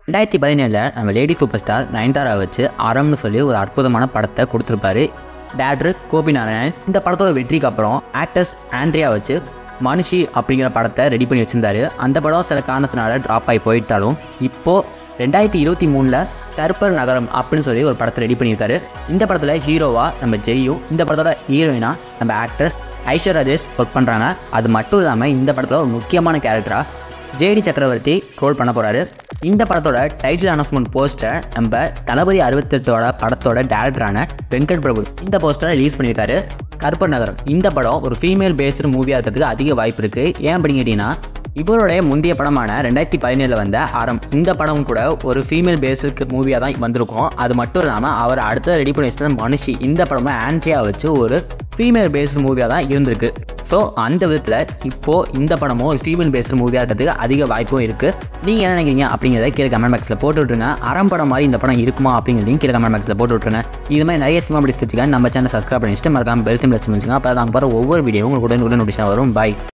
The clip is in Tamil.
ரெண்டாயிரத்தி பதினேழில் நம்ம லேடி சூப்பர் ஸ்டார் நயன்தாரா வச்சு அறம்னு சொல்லி ஒரு அற்புதமான படத்தை கொடுத்துருப்பாரு டேரக்டர் கோபி நாராயணன் இந்த படத்தோட வெற்றிக்கு அப்புறம் ஆக்டர்ஸ் ஆண்ட்ரியா வச்சு மனுஷி அப்படிங்கிற படத்தை ரெடி பண்ணி வச்சிருந்தாரு அந்த படம் சில காரணத்தினால ட்ராப் ஆகி போயிட்டாலும் இப்போது ரெண்டாயிரத்தி இருபத்தி மூணில் கருப்பர் நகரம் அப்படின்னு சொல்லி ஒரு படத்தை ரெடி பண்ணியிருக்காரு இந்த படத்தில் ஹீரோவா நம்ம ஜெய்யும் இந்த படத்தோட ஹீரோயினா நம்ம ஆக்ட்ரஸ் ஐஸ்வர் ராஜேஷ் ஒர்க் பண்ணுறாங்க அது மட்டும் இல்லாமல் இந்த படத்தில் ஒரு முக்கியமான கேரக்டராக ஜேடி சக்கரவர்த்தி ரோல் பண்ண போகிறாரு இந்த படத்தோட டைட்டில் அனௌன்ஸ்மெண்ட் போஸ்டர் நம்ம தளபதி அறுபத்தெட்டோட படத்தோட டேரக்டரான வெங்கட் பிரபு இந்த போஸ்டரை ரிலீஸ் பண்ணியிருக்காரு கருப்பர் நகரம் இந்த படம் ஒரு ஃபீமேல் பேஸ்டு மூவியாக இருக்கிறதுக்கு அதிக வாய்ப்பு இருக்குது ஏன் அப்படின்னு கேட்டிங்கன்னா இவருடைய முந்தைய படமான ரெண்டாயிரத்தி பதினேழில் வந்த அறம் இந்த படம் கூட ஒரு ஃபீமேல் பேஸுக்கு மூவியாக தான் வந்திருக்கும் அது மட்டும் இல்லாமல் அவர் அடுத்த ரெடி பண்ணி வச்சது மனுஷி இந்த படமும் ஆண்ட்ரியா வச்சு ஒரு ஃபீமேல் பேஸ்டு மூவியாக தான் இருந்திருக்கு ஸோ அந்த விதத்தில் இப்போது இந்த படமும் ஒரு ஃபீமேல் பேஸ்டு மூவியாக இருக்கிறதுக்கு அதிக வாய்ப்பும் இருக்குது நீங்கள் என்ன நினைக்கிறீங்க அப்படிங்கிறத கீழே கமெண்ட் பாக்ஸில் போட்டு விட்ருங்க அறம் படம் மாதிரி இந்த படம் இருக்குமா அப்படிங்கிறதையும் கீழே கமெண்ட் பாக்ஸில் போட்டு விட்ருங்க இது மாதிரி நிறைய சினிமா பிடிச்சி வச்சுக்க நம்ம சேனல் சப்ஸ்கிரைப் பண்ணி வச்சுட்டு மறக்காம பெல் சிம் வச்சு வச்சுங்க அப்போ நாங்கள் போகிற ஒவ்வொரு வீடியோ உங்களுக்கு உடனே உடனே நோட்டிஷன் வரும் பாய்